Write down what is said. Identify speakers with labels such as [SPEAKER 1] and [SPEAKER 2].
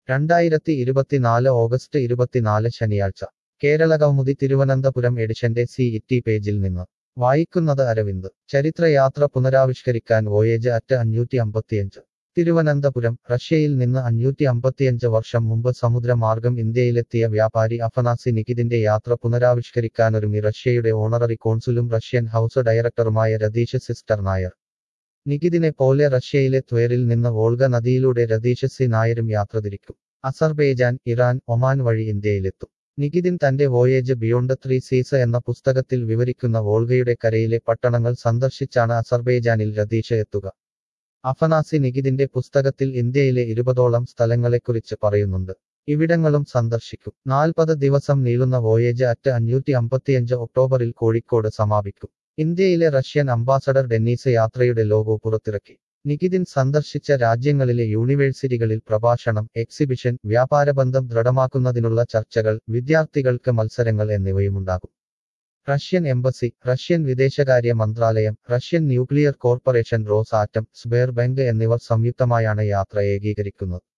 [SPEAKER 1] രണ്ടായിരത്തി ഇരുപത്തിനാല് ഓഗസ്റ്റ് ഇരുപത്തിനാല് ശനിയാഴ്ച കേരള കൗമുദി തിരുവനന്തപുരം എഡിഷന്റെ സി ഇറ്റി പേജിൽ നിന്ന് വായിക്കുന്നത് അരവിന്ദ് ചരിത്രയാത്ര പുനരാവിഷ്കരിക്കാൻ വോയേജ് അറ്റ് അഞ്ഞൂറ്റി അമ്പത്തിയഞ്ച് തിരുവനന്തപുരം റഷ്യയിൽ നിന്ന് അഞ്ഞൂറ്റി അമ്പത്തിയഞ്ച് വർഷം മുമ്പ് സമുദ്രമാർഗം ഇന്ത്യയിലെത്തിയ വ്യാപാരി അഫനാസി നികിതിന്റെ യാത്ര പുനരാവിഷ്കരിക്കാനൊരുങ്ങി റഷ്യയുടെ ഓണററി കോൺസുലും റഷ്യൻ ഹൗസ് ഡയറക്ടറുമായ രതീഷ് സിസ്റ്റർ നായർ നികിതിനെ പോലെ റഷ്യയിലെ ത്വേറിൽ നിന്ന് വോൾഗ നദിയിലൂടെ രതീഷ് സി നായരും യാത്ര തിരിക്കും അസർബൈജാൻ ഇറാൻ ഒമാൻ വഴി ഇന്ത്യയിലെത്തും നികിതിൻ തന്റെ വോയേജ് ബിയോണ്ട് ത്രീ സീസ് എന്ന പുസ്തകത്തിൽ വിവരിക്കുന്ന വോൾഗയുടെ കരയിലെ പട്ടണങ്ങൾ സന്ദർശിച്ചാണ് അസർബൈജാനിൽ രതീഷ് എത്തുക അഫനാസി നികിതിന്റെ പുസ്തകത്തിൽ ഇന്ത്യയിലെ ഇരുപതോളം സ്ഥലങ്ങളെക്കുറിച്ച് പറയുന്നുണ്ട് ഇവിടങ്ങളും സന്ദർശിക്കും നാൽപ്പത് ദിവസം നീളുന്ന വോയേജ് അറ്റ് അഞ്ഞൂറ്റി അമ്പത്തിയഞ്ച് ഒക്ടോബറിൽ കോഴിക്കോട് സമാപിക്കും ഇന്ത്യയിലെ റഷ്യൻ അംബാസഡർ ഡെന്നീസ് യാത്രയുടെ ലോഗോ പുറത്തിറക്കി നികിതിൻ സന്ദർശിച്ച രാജ്യങ്ങളിലെ യൂണിവേഴ്സിറ്റികളിൽ പ്രഭാഷണം എക്സിബിഷൻ വ്യാപാരബന്ധം ദൃഢമാക്കുന്നതിനുള്ള ചർച്ചകൾ വിദ്യാർത്ഥികൾക്ക് മത്സരങ്ങൾ എന്നിവയുമുണ്ടാകും റഷ്യൻ എംബസി റഷ്യൻ വിദേശകാര്യ മന്ത്രാലയം Russian nuclear corporation Rosatom Sberbank എന്നിവർ സംയുക്തമായാണ് യാത്ര ഏകീകരിക്കുന്നത്